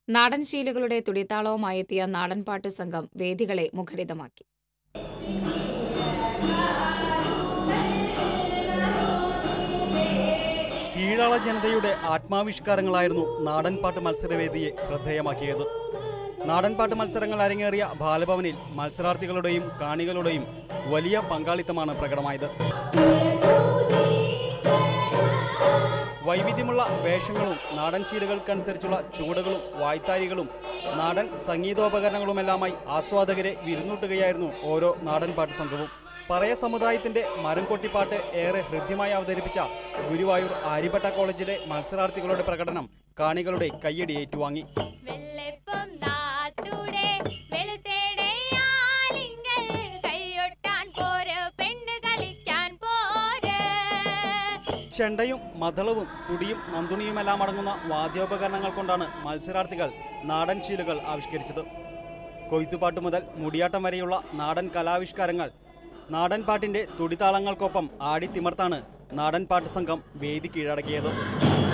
നാടൻ ശീലുകളുടെ തുടിത്താളവുമായി എത്തിയ നാടൻപാട്ട് സംഘം വേദികളെ മുഖരിതമാക്കി കീഴാള ജനതയുടെ ആത്മാവിഷ്കാരങ്ങളായിരുന്നു നാടൻപാട്ട് മത്സരവേദിയെ ശ്രദ്ധേയമാക്കിയത് നാടൻപാട്ട് മത്സരങ്ങൾ അരങ്ങേറിയ ബാലഭവനിൽ മത്സരാർത്ഥികളുടെയും കാണികളുടെയും വലിയ പങ്കാളിത്തമാണ് പ്രകടമായത് വൈവിധ്യമുള്ള വേഷങ്ങളും നാടൻ ശീലുകൾക്കനുസരിച്ചുള്ള ചുവടുകളും വായ്ത്താരികളും നാടൻ സംഗീതോപകരണങ്ങളുമെല്ലാമായി ആസ്വാദകരെ വിരുന്നൂട്ടുകയായിരുന്നു ഓരോ നാടൻപാട്ട് സംഘവും പറയ സമുദായത്തിന്റെ മരം കൊട്ടിപ്പാട്ട് ഏറെ ഹൃദ്യമായി അവതരിപ്പിച്ച ഗുരുവായൂർ ആര്യഭട്ട കോളേജിലെ മത്സരാർത്ഥികളുടെ പ്രകടനം കാണികളുടെ കയ്യടി ഏറ്റുവാങ്ങി വെള്ളപ്പം നാത്തൂടെ വെളുത്തേടയാലിങ്കൽ കൈയൊട്ടാൻ പോര് പെണ്ണ് കളിക്കാൻ പോര് ചെണ്ടയും മദളവും തുടിയും നന്തുണിയുമെല്ലാം അടങ്ങുന്ന വാദ്യോപകരണങ്ങൾ കൊണ്ടാണ് മത്സരാർത്ഥികൾ നാടൻ ശീലുകൾ ആവിഷ്കരിച്ചത് കൊയ്ത്തുപാട്ട് മുതൽ മുടിയാട്ടം വരെയുള്ള നാടൻ കലാവിഷ്കാരങ്ങൾ നാടൻ പാട്ടിന്റെ തുടിതാളങ്ങൾക്കൊപ്പം ആടിത്തിമർത്താണ് നാടൻ പാട്ട് സംഘം വേദി കീഴടക്കിയത്